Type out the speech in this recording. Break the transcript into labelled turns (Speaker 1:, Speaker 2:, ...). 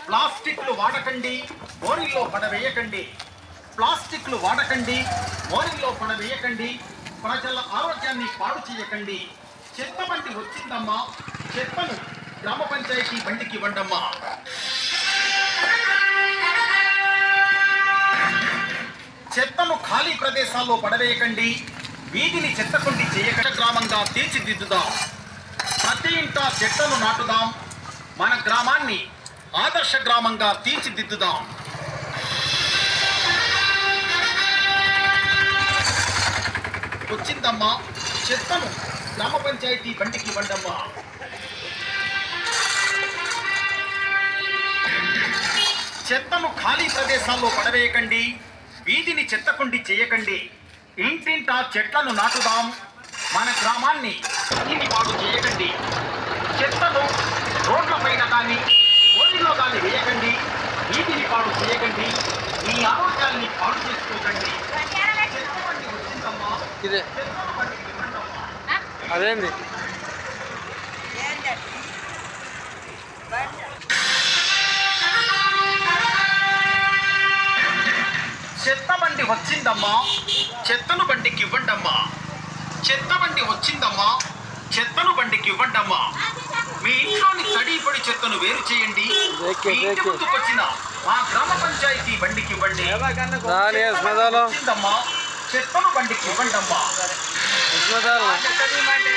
Speaker 1: ప్లాస్టిక్లు వాడకండి మోరిల్లో పడవేయకండి ప్లాస్టిక్లు వాడకండి మోరిల్లో పడవేయకండి ప్రజల ఆరోగ్యాన్ని పాడు చేయకండి చెత్త బండి వచ్చిందమ్మా చెత్తను గ్రామ పంచాయతీ బండికి ఇవ్వండమ్మా చెత్తను ఖాళీ ప్రదేశాల్లో పడవేయకండి వీధిని చెత్తకుండి చేయక గ్రామంగా తీర్చిదిద్దుదాం ప్రతి ఇంట చెట్లను నాటుదాం మన గ్రామాన్ని ఆదర్శ గ్రామంగా తీర్చిదిద్దుదాం వచ్చిందమ్మా చెత్తను గ్రామ పంచాయతీ బండికి ఇవ్వండమ్మా చెత్తను ఖాళీ ప్రదేశాల్లో పడవేయకండి వీధిని చెత్తకుండి చేయకండి ఇంటింటా చెట్లను నాటుదాం మన గ్రామాన్ని ఇంటిని పాడు చేయకండి చెత్తను రోడ్ల పైన కానీ ఓడిలో కానీ వేయకండి వీధిని పాడు చేయకండి మీ ఆరోగ్యాన్ని పాడు చేసుకోకండి చెత్త బండి వచ్చిందమ్మా
Speaker 2: ఇదే
Speaker 1: చెత్త బండికి ఇవ్వండమ్మా
Speaker 2: అదేంది
Speaker 1: చెత్త బండి వచ్చిందమ్మా చెత్తను బండికి ఇవ్వండమ్మా చెత్త బండి వచ్చిందమ్మా చెత్తను బండికి ఇవ్వండమ్మా మీ ఇంట్లోని తడి పొడి చెత్తను వేరు చేయండి
Speaker 2: ఓకే,
Speaker 1: మీ ఇంటి
Speaker 2: ఓకే.
Speaker 1: ముందుకొచ్చిన మా గ్రామ పంచాయతీ బండికి ఇవ్వండి
Speaker 2: దాని
Speaker 1: చెత్త బండి
Speaker 2: స్మదాలు
Speaker 1: వచ్చిందమ్మా చెత్తను బండికి ఇవ్వండమ్మా
Speaker 2: స్మదాలు